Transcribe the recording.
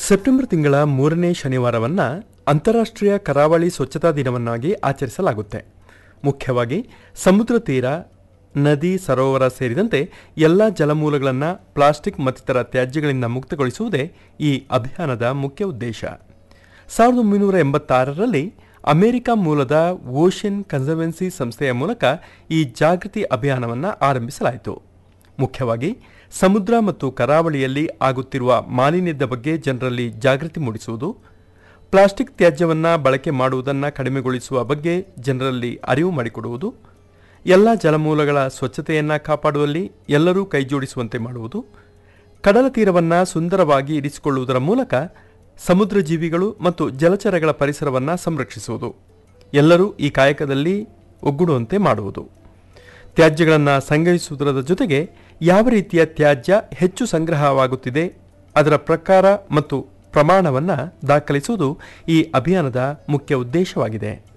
September ತಿಂಗಳ ಮೂರನೇ ಶನಿವಾರವನ್ನು ಅಂತಾರಾಷ್ಟ್ರೀಯ ಕರಾವಳಿ ಸ್ವಚ್ಛತಾ ದಿನವನ್ನಾಗಿ ಆಚರಿಸಲಾಗುತ್ತೆ ಮುಖ್ಯವಾಗಿ ಸಮುದ್ರ ತೀರ ನದಿ ಸರೋವರ ಸೇರಿದಂತೆ ಎಲ್ಲ ಜಲಮೂಲಗಳನ್ನು ಪ್ಲಾಸ್ಟಿಕ್ ಮತ್ತಿತರ ತ್ಯಾಜ್ಯಗಳಿಂದ ಮುಕ್ತಗೊಳಿಸುವುದೇ ಈ ಅಭಿಯಾನದ ಮುಖ್ಯ ಉದ್ದೇಶ ಸಾವಿರದ ಒಂಬೈನೂರ ಎಂಬತ್ತಾರರಲ್ಲಿ ಅಮೆರಿಕ ಮೂಲದ ಓಷನ್ ಕನ್ಸರ್ವೆನ್ಸಿ ಸಂಸ್ಥೆಯ ಮೂಲಕ ಈ ಜಾಗೃತಿ ಅಭಿಯಾನವನ್ನು ಆರಂಭಿಸಲಾಯಿತು ಮುಖ್ಯವಾಗಿ ಸಮುದ್ರ ಮತ್ತು ಕರಾವಳಿಯಲ್ಲಿ ಆಗುತ್ತಿರುವ ಮಾಲಿನ್ಯದ ಬಗ್ಗೆ ಜನರಲ್ಲಿ ಜಾಗೃತಿ ಮೂಡಿಸುವುದು ಪ್ಲಾಸ್ಟಿಕ್ ತ್ಯಾಜ್ಯವನ್ನು ಬಳಕೆ ಮಾಡುವುದನ್ನು ಕಡಿಮೆಗೊಳಿಸುವ ಬಗ್ಗೆ ಜನರಲ್ಲಿ ಅರಿವು ಮಾಡಿಕೊಡುವುದು ಎಲ್ಲ ಜಲಮೂಲಗಳ ಸ್ವಚ್ಛತೆಯನ್ನು ಕಾಪಾಡುವಲ್ಲಿ ಎಲ್ಲರೂ ಕೈಜೋಡಿಸುವಂತೆ ಮಾಡುವುದು ಕಡಲ ತೀರವನ್ನು ಸುಂದರವಾಗಿ ಇರಿಸಿಕೊಳ್ಳುವುದರ ಮೂಲಕ ಸಮುದ್ರ ಜೀವಿಗಳು ಮತ್ತು ಜಲಚರಗಳ ಪರಿಸರವನ್ನು ಸಂರಕ್ಷಿಸುವುದು ಎಲ್ಲರೂ ಈ ಕಾಯಕದಲ್ಲಿ ಒಗ್ಗೂಡುವಂತೆ ಮಾಡುವುದು ತ್ಯಾಜ್ಯಗಳನ್ನು ಸಂಗ್ರಹಿಸುವುದರ ಜೊತೆಗೆ ಯಾವ ರೀತಿಯ ತ್ಯಾಜ್ಯ ಹೆಚ್ಚು ಸಂಗ್ರಹವಾಗುತ್ತಿದೆ ಅದರ ಪ್ರಕಾರ ಮತ್ತು ಪ್ರಮಾಣವನ್ನು ದಾಖಲಿಸುವುದು ಈ ಅಭಿಯಾನದ ಮುಖ್ಯ ಉದ್ದೇಶವಾಗಿದೆ